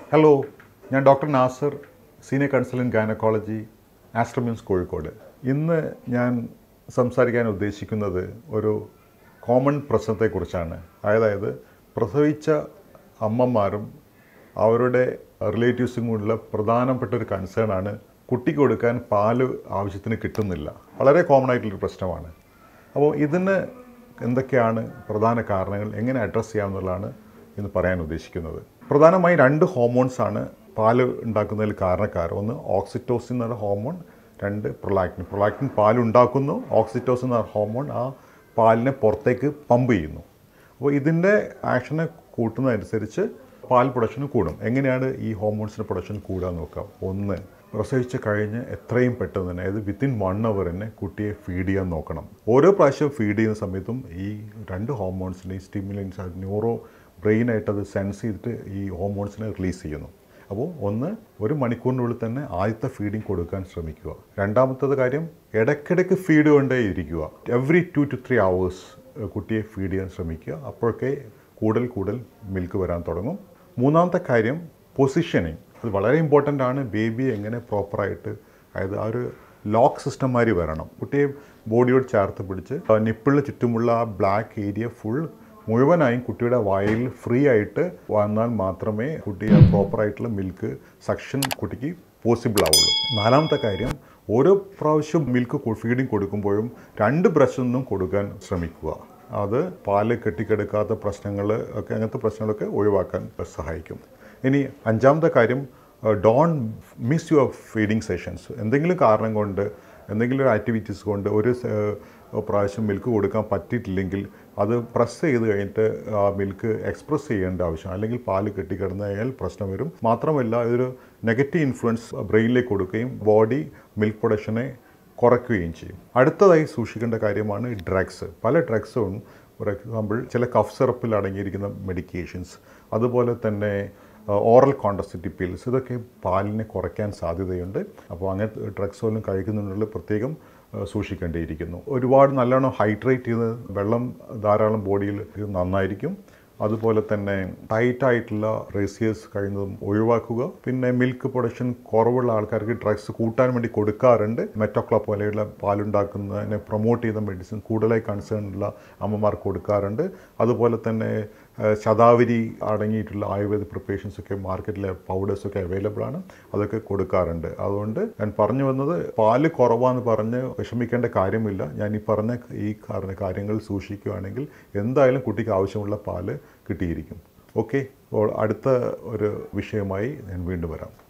hello ഞാൻ doctor Nasser senior consultant gynaecology Aster MIMS Kozhikode ഇന്ന് ഞാൻ സംസാരിക്കാൻ ഉദ്ദേശിക്കുന്നത് ഒരു കോമൺ പ്രശ്നത്തെക്കുറിച്ചാണ് അതായത് പ്രസവിച്ച അമ്മമാരും അവരുടെ റിലേറ്റീവ്സും കൂടിയുള്ള പ്രധാനപ്പെട്ട ഒരു കൺസേൺ ആണ് കുട്ടിക്ക് കൊടുക്കാൻ പാല് ആവശ്യത്തിന് കിട്ടുന്നില്ല വളരെ കോമൺ ആയിട്ടുള്ളൊരു പ്രശ്നമാണ് അപ്പോൾ ഇതിന് എന്തൊക്കെയാണ് പ്രധാന കാരണങ്ങൾ എങ്ങനെ അഡ്രസ്സ് ചെയ്യാമെന്നുള്ളതാണ് ഇന്ന് പറയാൻ ഉദ്ദേശിക്കുന്നത് പ്രധാനമായും രണ്ട് ഹോർമോൺസ് ആണ് പാല് ഉണ്ടാക്കുന്നതിൽ കാരണക്കാർ ഒന്ന് ഓക്സിറ്റോസിൻ എന്ന ഹോർമോൺ രണ്ട് പ്രൊലാക്റ്റിൻ പ്രൊലാക്റ്റിൻ പാലുണ്ടാക്കുന്നു ഓക്സിറ്റോസിൻ എന്ന ഹോർമോൺ ആ പാലിനെ പുറത്തേക്ക് പമ്പ് ചെയ്യുന്നു അപ്പോൾ ഇതിൻ്റെ ആക്ഷനെ കൂട്ടുന്നതനുസരിച്ച് പാൽ പ്രൊഡക്ഷൻ കൂടും എങ്ങനെയാണ് ഈ ഹോർമോൺസിൻ്റെ പ്രൊഡക്ഷൻ കൂടുക എന്ന് നോക്കാം ഒന്ന് പ്രസവിച്ച് കഴിഞ്ഞ് എത്രയും പെട്ടെന്ന് തന്നെ അതായത് വിത്തിൻ വൺ അവർ തന്നെ കുട്ടിയെ ഫീഡ് ചെയ്യാൻ നോക്കണം ഓരോ പ്രാവശ്യം ഫീഡ് ചെയ്യുന്ന സമയത്തും ഈ രണ്ട് ഹോർമോൺസിൻ്റെയും സ്റ്റിമുലൻസ് ന്യൂറോ ബ്രെയിനായിട്ട് അത് സെൻസ് ചെയ്തിട്ട് ഈ ഹോർമോൺസിനെ റിലീസ് ചെയ്യുന്നു അപ്പോൾ ഒന്ന് ഒരു മണിക്കൂറിനുള്ളിൽ തന്നെ ആദ്യത്തെ ഫീഡിങ് കൊടുക്കാൻ ശ്രമിക്കുക രണ്ടാമത്തത് കാര്യം ഇടയ്ക്കിടയ്ക്ക് ഫീഡ് കൊണ്ടേ ഇരിക്കുക every two to three hours കുട്ടിയെ ഫീഡ് ചെയ്യാൻ ശ്രമിക്കുക അപ്പോഴൊക്കെ കൂടുതൽ കൂടുതൽ മിൽക്ക് വരാൻ തുടങ്ങും മൂന്നാമത്തെ കാര്യം പൊസിഷനിങ് അത് വളരെ ഇമ്പോർട്ടൻ്റ് ആണ് ബേബി എങ്ങനെ പ്രോപ്പറായിട്ട് അതായത് ആ ഒരു ലോക്ക് സിസ്റ്റം മാതിരി വരണം കുട്ടിയെ ബോഡിയോട് ചേർത്ത് പിടിച്ച് നിപ്പിളിന് ചുറ്റുമുള്ള ആ ബ്ലാക്ക് ഏരിയ ഫുൾ മുഴുവനായും കുട്ടിയുടെ വായിൽ ഫ്രീ ആയിട്ട് വന്നാൽ മാത്രമേ കുട്ടി ആ പ്രോപ്പറായിട്ടുള്ള മിൽക്ക് സക്ഷൻ കുട്ടിക്ക് പോസിബിൾ ആവുള്ളൂ നാലാമത്തെ കാര്യം ഓരോ പ്രാവശ്യം മിൽക്ക് ഫീഡിങ് കൊടുക്കുമ്പോഴും രണ്ട് ബ്രഷ് ഒന്നും കൊടുക്കാൻ ശ്രമിക്കുക അത് പാല് കെട്ടിക്കെടുക്കാത്ത പ്രശ്നങ്ങൾ ഒക്കെ അങ്ങനത്തെ പ്രശ്നങ്ങളൊക്കെ ഒഴിവാക്കാൻ സഹായിക്കും ഇനി അഞ്ചാമത്തെ കാര്യം don't miss your feeding sessions എന്തെങ്കിലും കാരണം കൊണ്ട് എന്തെങ്കിലും ഒരു ആക്ടിവിറ്റീസ് കൊണ്ട് ഒരു പ്രാവശ്യം മിൽക്ക് കൊടുക്കാൻ പറ്റിയിട്ടില്ലെങ്കിൽ അത് പ്രസ് ചെയ്ത് കഴിഞ്ഞിട്ട് ആ മിൽക്ക് എക്സ്പ്രസ് ചെയ്യേണ്ട ആവശ്യം അല്ലെങ്കിൽ പാല് കെട്ടിക്കിടന്നു കഴിഞ്ഞാൽ പ്രശ്നം വരും മാത്രമല്ല ഇതൊരു നെഗറ്റീവ് ഇൻഫ്ലുവൻസ് ബ്രെയിനിലേക്ക് കൊടുക്കുകയും ബോഡി മിൽക്ക് പ്രൊഡക്ഷനെ കുറയ്ക്കുകയും ചെയ്യും അടുത്തതായി സൂക്ഷിക്കേണ്ട കാര്യമാണ് ഡ്രഗ്സ് പല ഡ്രഗ്സും ഫോർ എക്സാമ്പിൾ ചില കഫ് സിറപ്പിൽ അടങ്ങിയിരിക്കുന്ന മെഡിക്കേഷൻസ് അതുപോലെ തന്നെ ഓറൽ കോണ്ടസിറ്റി പിൽസ് ഇതൊക്കെ പാലിനെ കുറയ്ക്കാൻ സാധ്യതയുണ്ട് അപ്പോൾ അങ്ങനത്തെ ഡ്രഗ്സ് പോലും കഴിക്കുന്നുണ്ടെങ്കിൽ പ്രത്യേകം സൂക്ഷിക്കേണ്ടിയിരിക്കുന്നു ഒരുപാട് നല്ലോണം ഹൈഡ്രേറ്റ് ചെയ്ത് വെള്ളം ധാരാളം ബോഡിയിൽ നന്നായിരിക്കും അതുപോലെ തന്നെ ടൈറ്റായിട്ടുള്ള റേസിയേഴ്സ് കഴിയുന്നതും ഒഴിവാക്കുക പിന്നെ മിൽക്ക് പ്രൊഡക്ഷൻ കുറവുള്ള ആൾക്കാർക്ക് ഡ്രഗ്സ് കൂട്ടാൻ വേണ്ടി കൊടുക്കാറുണ്ട് മെറ്റോക്ല പോലെയുള്ള പാലുണ്ടാക്കുന്നതിനെ പ്രൊമോട്ട് ചെയ്ത മെഡിസിൻ കൂടുതലായി കൺസേൺ ഉള്ള അമ്മമാർക്ക് കൊടുക്കാറുണ്ട് അതുപോലെ തന്നെ ശതാവരി അടങ്ങിയിട്ടുള്ള ആയുർവേദ പ്രിപ്പറേഷൻസ് ഒക്കെ മാർക്കറ്റിലെ പൗഡേഴ്സൊക്കെ അവൈലബിൾ ആണ് അതൊക്കെ കൊടുക്കാറുണ്ട് അതുകൊണ്ട് ഞാൻ പറഞ്ഞു വന്നത് പാല് കുറവാന്ന് പറഞ്ഞ് വിഷമിക്കേണ്ട കാര്യമില്ല ഞാൻ ഈ പറഞ്ഞ ഈ കാര്യങ്ങൾ സൂക്ഷിക്കുകയാണെങ്കിൽ എന്തായാലും കുട്ടിക്ക് ആവശ്യമുള്ള പാല് കിട്ടിയിരിക്കും ഓക്കെ അടുത്ത ഒരു വിഷയമായി ഞാൻ വീണ്ടും വരാം